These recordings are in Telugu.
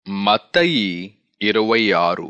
మత్తయి ఇరవై ఆరు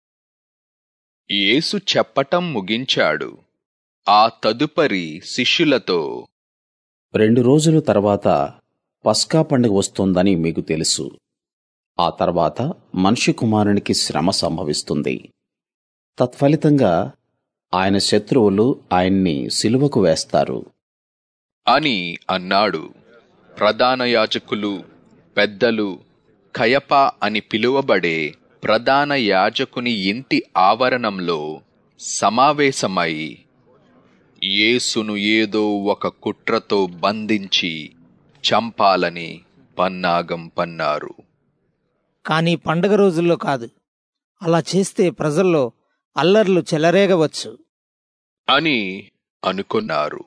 యేసు చెప్పటం ముగించాడు ఆ తదుపరి శిష్యులతో రెండు రోజుల తర్వాత పస్కా పండుగ వస్తోందని మీకు తెలుసు ఆ తర్వాత మనిషి కుమారునికి శ్రమ సంభవిస్తుంది తత్ఫలితంగా ఆయన శత్రువులు ఆయన్ని సిలువకు వేస్తారు అని అన్నాడు ప్రధాన యాజకులు పెద్దలు కయప అని పిలువబడే ప్రధాన యాజకుని ఇంటి ఆవరణంలో సమావేశమై యేసును ఏదో ఒక కుట్రతో బంధించి చంపాలని పన్నాగం పన్నారు కానీ పండగ రోజుల్లో కాదు అలా చేస్తే ప్రజల్లో అల్లర్లు చెలరేగవచ్చు అని అనుకున్నారు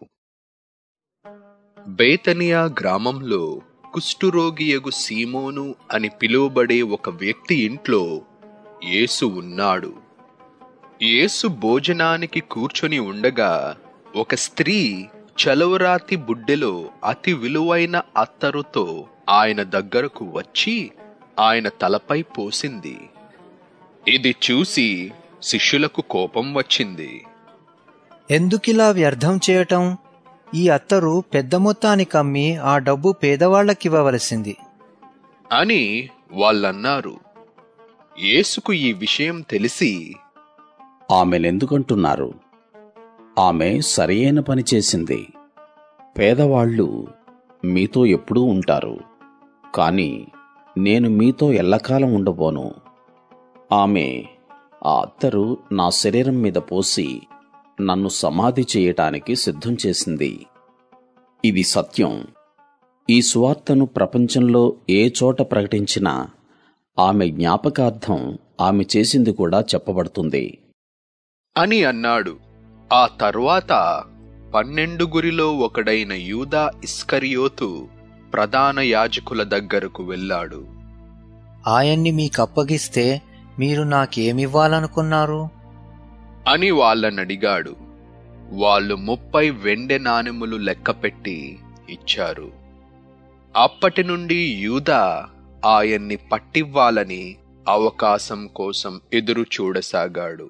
బేతనియా గ్రామంలో కుష్ఠురోగియగు సీమోను అని పిలువబడే ఒక వ్యక్తి ఇంట్లో యేసు ఉన్నాడు యేసు భోజనానికి కూర్చొని ఉండగా ఒక స్త్రీ చలవరాతి బుడ్డెలో అతి విలువైన అత్తరుతో ఆయన దగ్గరకు వచ్చి ఆయన తలపై పోసింది ఇది చూసి శిష్యులకు కోపం వచ్చింది ఎందుకిలా వ్యర్థం చేయటం ఈ అత్తరు పెద్ద మొత్తానికి అమ్మి ఆ డబ్బు పేదవాళ్లకివ్వవలసింది అని వాళ్ళన్నారు యేసుకు ఈ విషయం తెలిసి ఆమెనెందుకంటున్నారు ఆమె సరియైన పని చేసింది పేదవాళ్ళు మీతో ఎప్పుడూ ఉంటారు కాని నేను మీతో ఎల్లకాలం ఉండబోను ఆమె ఆ అత్తరు నా శరీరం మీద పోసి నన్ను సమాధి చేయటానికి సిద్ధం చేసింది ఇది సత్యం ఈ సువార్తను ప్రపంచంలో ఏ చోట ప్రకటించినా ఆమె జ్ఞాపకార్థం ఆమె చేసింది కూడా చెప్పబడుతుంది అని అన్నాడు ఆ తర్వాత పన్నెండుగురిలో ఒకడైన యూదా ఇస్కరియోతు ప్రధాన యాజకుల దగ్గరకు వెళ్ళాడు ఆయన్ని మీకప్పగిస్తే మీరు నాకేమివ్వాలనుకున్నారు అని వాళ్ళనడిగాడు వాళ్ళు ముప్పై వెండె నాణెములు లెక్కపెట్టి ఇచ్చారు అప్పటి నుండి యూదా ఆయన్ని పట్టివ్వాలని అవకాశం కోసం ఎదురు చూడసాగాడు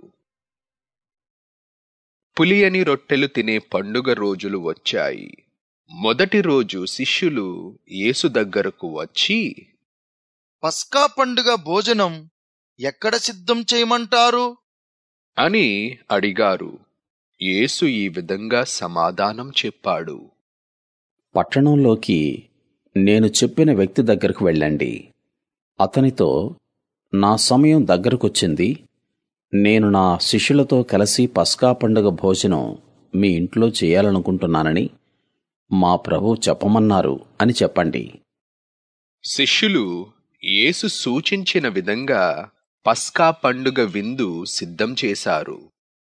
పులియని రొట్టెలు తినే పండుగ రోజులు వచ్చాయి మొదటి రోజు శిష్యులు యేసు దగ్గరకు వచ్చి పస్కా పండుగ భోజనం ఎక్కడ సిద్ధం చేయమంటారు అని అడిగారు యేసు ఈ విధంగా సమాధానం చెప్పాడు పట్టణంలోకి నేను చెప్పిన వ్యక్తి దగ్గరకు వెళ్ళండి అతనితో నా సమయం దగ్గరకొచ్చింది నేను నా శిష్యులతో కలిసి పస్కా పండుగ భోజనం మీ ఇంట్లో చేయాలనుకుంటున్నానని మా ప్రభు చెప్పమన్నారు అని చెప్పండి శిష్యులు యేసు సూచించిన విధంగా పస్కా పండుగ విందు సిద్ధం చేశారు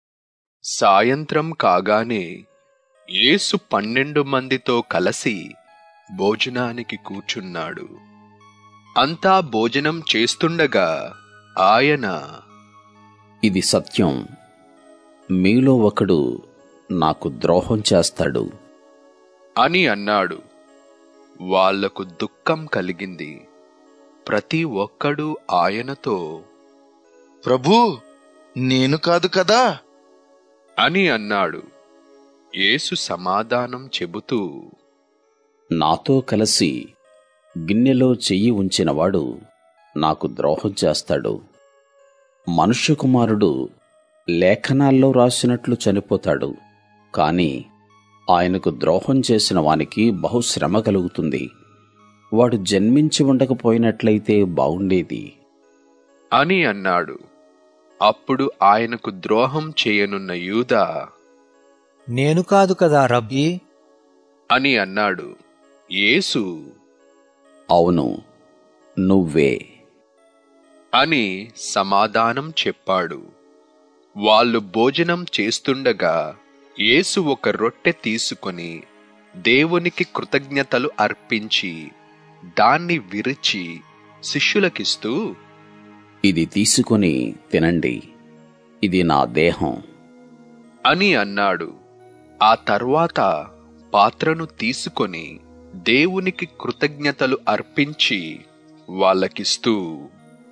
సాయంత్రం కాగానే యేసు పన్నెండు మందితో కలిసి భోజనానికి కూర్చున్నాడు అంతా భోజనం చేస్తుండగా ఆయన ఇది సత్యం మీలో ఒకడు నాకు ద్రోహం చేస్తాడు అని అన్నాడు వాళ్లకు దుఃఖం కలిగింది ప్రతి ఒక్కడూ ఆయనతో ప్రభూ నేను కాదు కదా అని అన్నాడు యేసు సమాధానం చెబుతూ నాతో కలిసి గిన్నెలో చెయ్యి ఉంచినవాడు నాకు ద్రోహం చేస్తాడు మనుష్య కుమారుడు లేఖనాల్లో రాసినట్లు చనిపోతాడు కాని ఆయనకు ద్రోహం చేసిన వానికి బహుశ్రమ కలుగుతుంది వాడు జన్మించి ఉండకపోయినట్లయితే బావుండేది అని అన్నాడు అప్పుడు ఆయనకు ద్రోహం చేయనున్న యూదా నేను కాదు కదా రబ్బీ అని అన్నాడు యేసు అవును నువ్వే అని సమాధానం చెప్పాడు వాళ్ళు భోజనం చేస్తుండగా యేసు ఒక రొట్టె తీసుకొని దేవునికి కృతజ్ఞతలు అర్పించి దాన్ని విరిచి శిష్యులకిస్తూ ఇది తీసుకొని తినండి ఇది నా దేహం అని అన్నాడు ఆ తర్వాత పాత్రను తీసుకొని దేవునికి కృతజ్ఞతలు అర్పించి వాళ్ళకిస్తూ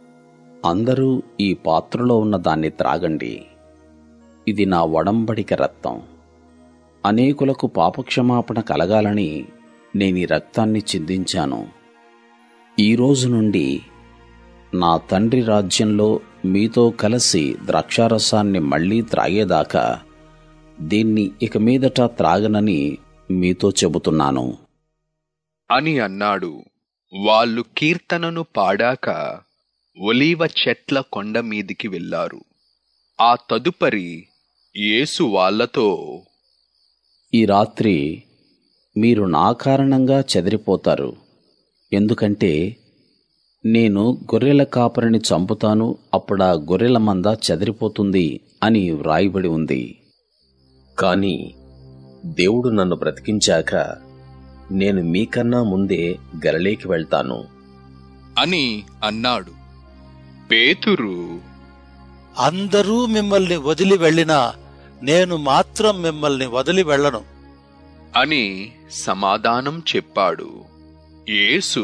అందరూ ఈ పాత్రలో ఉన్న దాన్ని త్రాగండి ఇది నా ఒడంబడిక రక్తం అనేకులకు పాపక్షమాపణ కలగాలని నేను ఈ రక్తాన్ని చిందించాను ఈ రోజు నుండి నా తండ్రి రాజ్యంలో మీతో కలిసి ద్రాక్షారసాన్ని మళ్ళీ త్రాగేదాకా దీన్ని ఇక మీదట త్రాగనని మీతో చెబుతున్నాను అని అన్నాడు వాళ్ళు కీర్తనను పాడాక ఒలీవ చెట్ల కొండ మీదికి వెళ్ళారు ఆ తదుపరి యేసు వాళ్ళతో ఈ రాత్రి మీరు నా కారణంగా చెదిరిపోతారు ఎందుకంటే నేను గొర్రెల కాపరిని చంపుతాను అప్పుడా గొర్రెల మంద చెదిరిపోతుంది అని వ్రాయబడి ఉంది కాని దేవుడు నన్ను బ్రతికించాక నేను మీకన్నా ముందే గలిలేకి వెళ్తాను అని అన్నాడు పేతురు అందరూ మిమ్మల్ని వదిలి వెళ్ళినా నేను మాత్రం మిమ్మల్ని వదిలి వెళ్ళను అని సమాధానం చెప్పాడు యేసు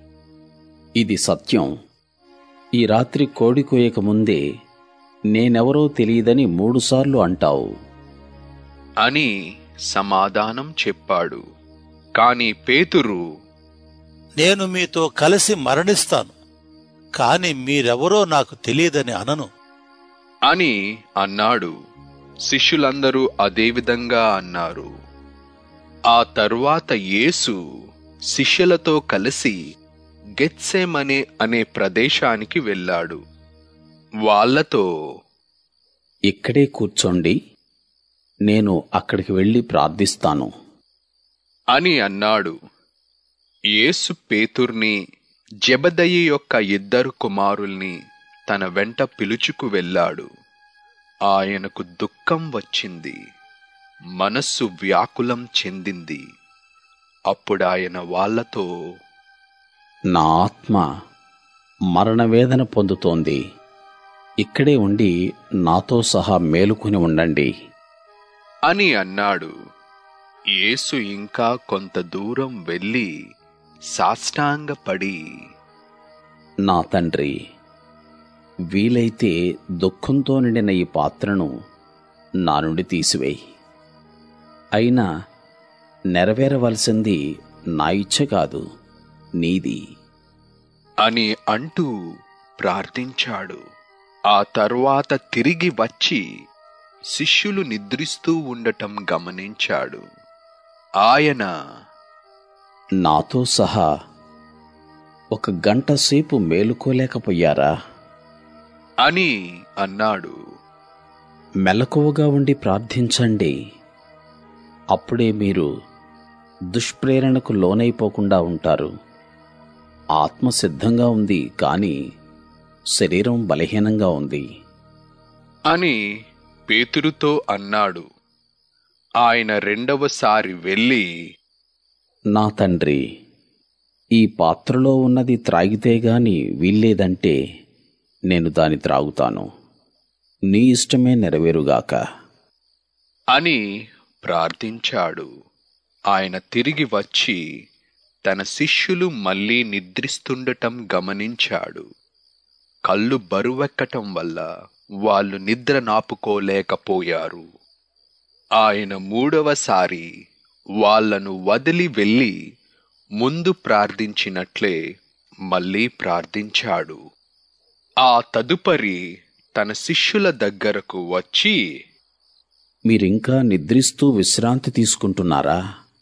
ఇది సత్యం ఈ రాత్రి కోడి కోయక ముందే నేనెవరో తెలియదని మూడుసార్లు అంటావు అని సమాధానం చెప్పాడు కాని పేతురు నేను మీతో కలిసి మరణిస్తాను కాని మీరెవరో నాకు తెలియదని అనను అని అన్నాడు శిష్యులందరూ అదేవిధంగా అన్నారు ఆ తరువాత యేసు శిష్యులతో కలిసి గెత్సెమనే అనే ప్రదేశానికి వెళ్ళాడు వాళ్ళతో ఇక్కడే కూర్చోండి నేను అక్కడికి వెళ్ళి ప్రార్థిస్తాను అని అన్నాడు యేసు పేతుర్ని జెబదయి యొక్క ఇద్దరు కుమారుల్ని తన వెంట పిలుచుకు వెళ్ళాడు ఆయనకు దుఃఖం వచ్చింది మనస్సు వ్యాకులం చెందింది అప్పుడాయన వాళ్ళతో నా ఆత్మ మరణవేదన పొందుతోంది ఇక్కడే ఉండి నాతో సహా మేలుకొని ఉండండి అని అన్నాడు యేసు ఇంకా కొంత దూరం వెళ్ళి సాష్టాంగపడి నా తండ్రి వీలైతే దుఃఖంతో నిండిన ఈ పాత్రను నా నుండి తీసివేయి అయినా నెరవేరవలసింది నా ఇచ్చ కాదు నీది అని అంటూ ప్రార్థించాడు ఆ తరువాత తిరిగి వచ్చి శిష్యులు నిద్రిస్తూ ఉండటం గమనించాడు ఆయన నాతో సహా ఒక గంట సేపు మేలుకోలేకపోయారా అని అన్నాడు మెలకువగా ఉండి ప్రార్థించండి అప్పుడే మీరు దుష్ప్రేరణకు లోనైపోకుండా ఉంటారు ఆత్మ సిద్ధంగా ఉంది కానీ శరీరం బలహీనంగా ఉంది అని పేతురుతో అన్నాడు ఆయన రెండవసారి వెళ్ళి నా తండ్రి ఈ పాత్రలో ఉన్నది త్రాగితే గాని వీల్లేదంటే నేను దాని త్రాగుతాను నీ ఇష్టమే నెరవేరుగాక అని ప్రార్థించాడు ఆయన తిరిగి వచ్చి తన శిష్యులు మళ్ళీ నిద్రిస్తుండటం గమనించాడు కళ్ళు బరువెక్కటం వల్ల వాళ్ళు నిద్ర నాపుకోలేకపోయారు ఆయన మూడవసారి వాళ్ళను వదిలి వెళ్ళి ముందు ప్రార్థించినట్లే మళ్ళీ ప్రార్థించాడు ఆ తదుపరి తన శిష్యుల దగ్గరకు వచ్చి మీరింకా నిద్రిస్తూ విశ్రాంతి తీసుకుంటున్నారా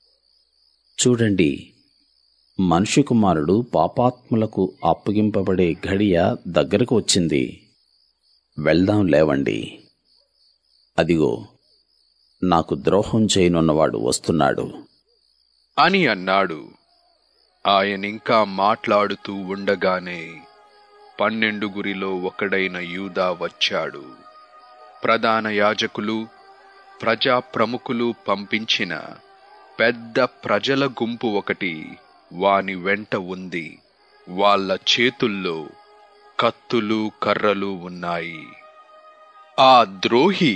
చూడండి మనుష్య కుమారుడు పాపాత్ములకు అప్పగింపబడే ఘడియ దగ్గరకు వచ్చింది వెళ్దాం లేవండి అదిగో నాకు ద్రోహం చేయనున్నవాడు వస్తున్నాడు అని అన్నాడు ఆయనింకా మాట్లాడుతూ ఉండగానే పన్నెండుగురిలో ఒకడైన యూదా వచ్చాడు ప్రధాన యాజకులు ప్రజా ప్రముఖులు పంపించిన పెద్ద ప్రజల గుంపు ఒకటి వాని వెంట ఉంది వాళ్ళ చేతుల్లో కత్తులు కర్రలు ఉన్నాయి ఆ ద్రోహి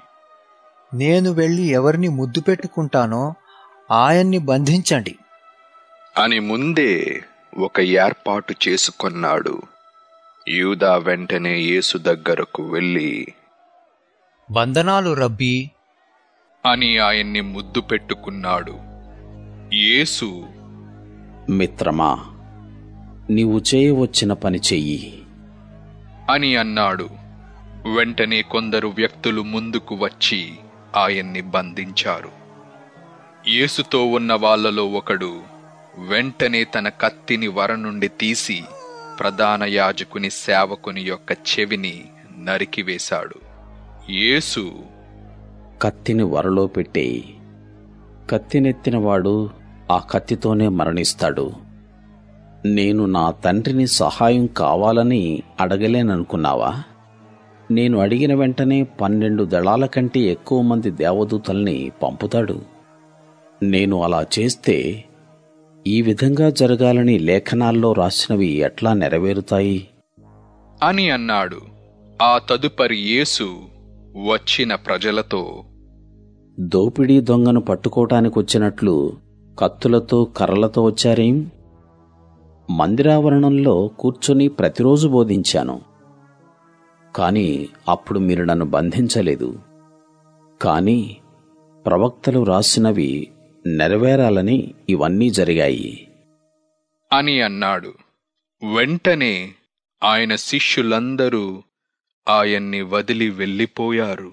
నేను వెళ్ళి ఎవరిని ముద్దు పెట్టుకుంటానో ఆయన్ని బంధించండి అని ముందే ఒక ఏర్పాటు చేసుకొన్నాడు యూదా వెంటనే యేసు దగ్గరకు వెళ్ళి వందనాలు రబ్బీ అని ఆయన్ని ముద్దు పెట్టుకున్నాడు యేసు మిత్రమా నీవు చేయవచ్చిన పని చెయ్యి అని అన్నాడు వెంటనే కొందరు వ్యక్తులు ముందుకు వచ్చి ఆయన్ని బంధించారు యేసుతో ఉన్న వాళ్ళలో ఒకడు వెంటనే తన కత్తిని వర నుండి తీసి ప్రధాన యాజకుని సేవకుని యొక్క చెవిని నరికివేశాడు యేసు కత్తిని వరలో పెట్టేయి కత్తినెత్తినవాడు ఆ కత్తితోనే మరణిస్తాడు నేను నా తండ్రిని సహాయం కావాలని అడగలేననుకున్నావా నేను అడిగిన వెంటనే పన్నెండు దళాల కంటే ఎక్కువ మంది దేవదూతల్ని పంపుతాడు నేను అలా చేస్తే ఈ విధంగా జరగాలని లేఖనాల్లో రాసినవి ఎట్లా నెరవేరుతాయి అని అన్నాడు ఆ తదుపరి యేసు వచ్చిన ప్రజలతో దోపిడీ దొంగను పట్టుకోటానికొచ్చినట్లు కత్తులతో కర్రలతో వచ్చారేం మందిరావరణంలో కూర్చొని ప్రతిరోజు బోధించాను కాని అప్పుడు మీరు నన్ను బంధించలేదు కాని ప్రవక్తలు రాసినవి నెరవేరాలని ఇవన్నీ జరిగాయి అని అన్నాడు వెంటనే ఆయన శిష్యులందరూ ఆయన్ని వదిలి వెళ్ళిపోయారు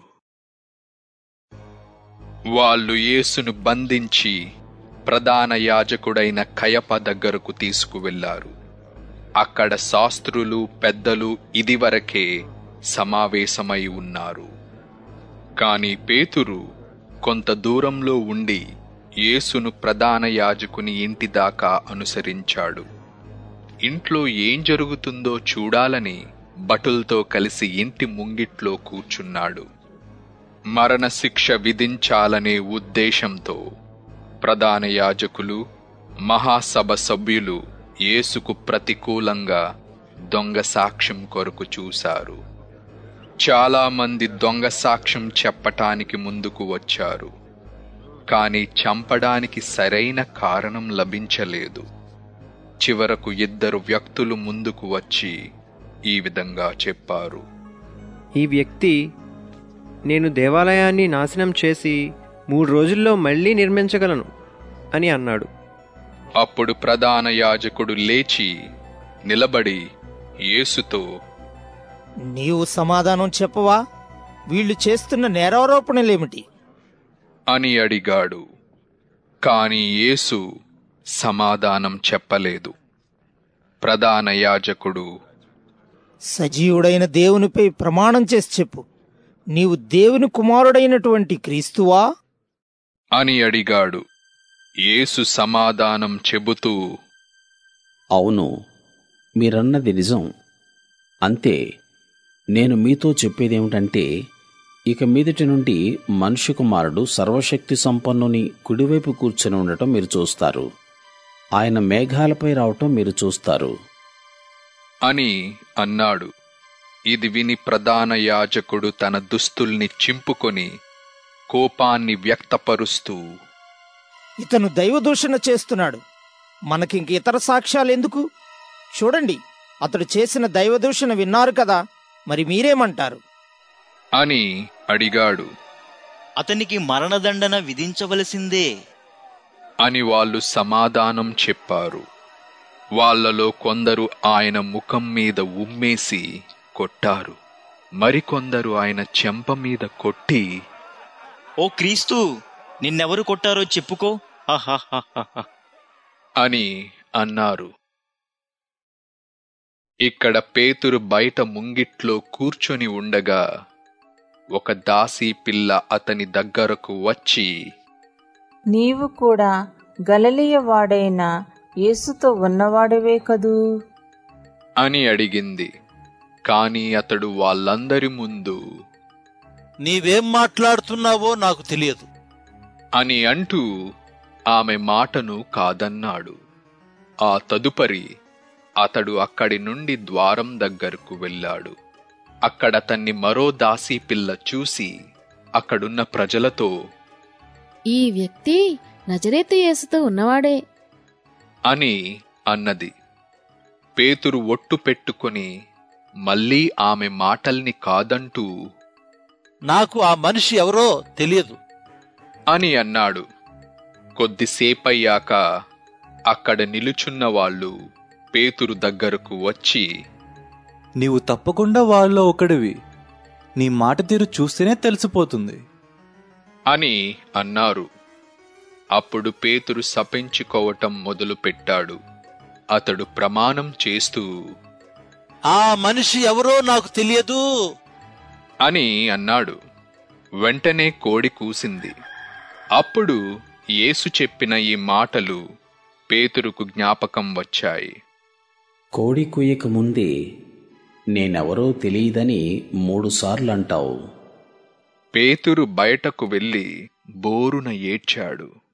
వాళ్ళు యేసును బంధించి ప్రధాన యాజకుడైన కయప దగ్గరకు తీసుకువెళ్లారు అక్కడ శాస్త్రులు పెద్దలు ఇదివరకే సమావేశమై ఉన్నారు కాని పేతురు కొంత దూరంలో ఉండి యేసును ప్రధాన యాజకుని ఇంటి దాకా అనుసరించాడు ఇంట్లో ఏం జరుగుతుందో చూడాలని భటులతో కలిసి ఇంటి ముంగిట్లో కూర్చున్నాడు మరణశిక్ష విధించాలనే ఉద్దేశంతో ప్రధాన యాజకులు మహాసభ సభ్యులు యేసుకు ప్రతికూలంగా దొంగ సాక్ష్యం కొరకు చూశారు చాలా మంది దొంగ సాక్ష్యం చెప్పటానికి ముందుకు వచ్చారు కాని చంపడానికి సరైన కారణం లభించలేదు చివరకు ఇద్దరు వ్యక్తులు ముందుకు వచ్చి ఈ విధంగా చెప్పారు ఈ వ్యక్తి నేను దేవాలయాన్ని నాశనం చేసి మూడు రోజుల్లో మళ్ళీ నిర్మించగలను అని అన్నాడు అప్పుడు ప్రధాన యాజకుడు లేచి నిలబడి యేసుతో నీవు సమాధానం చెప్పవా వీళ్ళు చేస్తున్న నేరారోపణలేమిటి అని అడిగాడు కాని యేసు సమాధానం చెప్పలేదు ప్రధాన యాజకుడు సజీవుడైన దేవునిపై ప్రమాణం చేసి చెప్పు నీవు దేవుని కుమారుడైనటువంటి క్రీస్తువా అని అడిగాడు యేసు సమాధానం చెబుతూ అవును మీరన్నది నిజం అంతే నేను మీతో చెప్పేదేమిటంటే ఇక మీదటి నుండి మనుష్య కుమారుడు సర్వశక్తి సంపన్నుని కుడివైపు కూర్చొని ఉండటం మీరు చూస్తారు ఆయన మేఘాలపై రావటం మీరు చూస్తారు అని అన్నాడు ఇది విని ప్రధాన యాజకుడు తన దుస్తుల్ని చింపుకొని కోపాన్ని వ్యక్తపరుస్తూ ఇతను దైవదూషణ చేస్తున్నాడు మనకింక ఇతర సాక్ష్యాలు ఎందుకు చూడండి అతడు చేసిన దైవదూషణ విన్నారు కదా మరి మీరేమంటారు అని అడిగాడు అతనికి మరణదండన విధించవలసిందే అని వాళ్ళు సమాధానం చెప్పారు వాళ్ళలో కొందరు ఆయన ముఖం మీద ఉమ్మేసి కొట్టారు మరికొందరు ఆయన చెంప మీద కొట్టి ఓ క్రీస్తు నిన్నెవరు కొట్టారో చెప్పుకో హహహహహ. అని అన్నారు ఇక్కడ పేతురు బయట ముంగిట్లో కూర్చొని ఉండగా ఒక దాసీ పిల్ల అతని దగ్గరకు వచ్చి నీవు కూడా గలలియ వాడైన యేసుతో ఉన్నవాడివే కదూ అని అడిగింది కాని అతడు వాళ్ళందరి ముందు నీవేం మాట్లాడుతున్నావో నాకు తెలియదు అని అంటూ ఆమె మాటను కాదన్నాడు ఆ తదుపరి అతడు అక్కడి నుండి ద్వారం దగ్గరకు వెళ్ళాడు అక్కడతన్ని మరో దాసీ పిల్ల చూసి అక్కడున్న ప్రజలతో ఈ వ్యక్తి నజరేతు యేసుతో ఉన్నవాడే అని అన్నది పేతురు ఒట్టు పెట్టుకొని మళ్ళీ ఆమె మాటల్ని కాదంటూ నాకు ఆ మనిషి ఎవరో తెలియదు అని అన్నాడు కొద్దిసేపయ్యాక అక్కడ నిలుచున్న వాళ్ళు పేతురు దగ్గరకు వచ్చి నీవు తప్పకుండా వాళ్ళలో ఒకడివి నీ మాట తీరు చూస్తేనే తెలిసిపోతుంది అని అన్నారు అప్పుడు పేతురు శపించుకోవటం మొదలుపెట్టాడు అతడు ప్రమాణం చేస్తూ ఆ మనిషి ఎవరో నాకు తెలియదు అని అన్నాడు వెంటనే కోడి కూసింది అప్పుడు యేసు చెప్పిన ఈ మాటలు పేతురుకు జ్ఞాపకం వచ్చాయి కోడి కుయ్యక ముందే నేనెవరో తెలియదని మూడుసార్లు అంటావు పేతురు బయటకు వెళ్ళి బోరున ఏడ్చాడు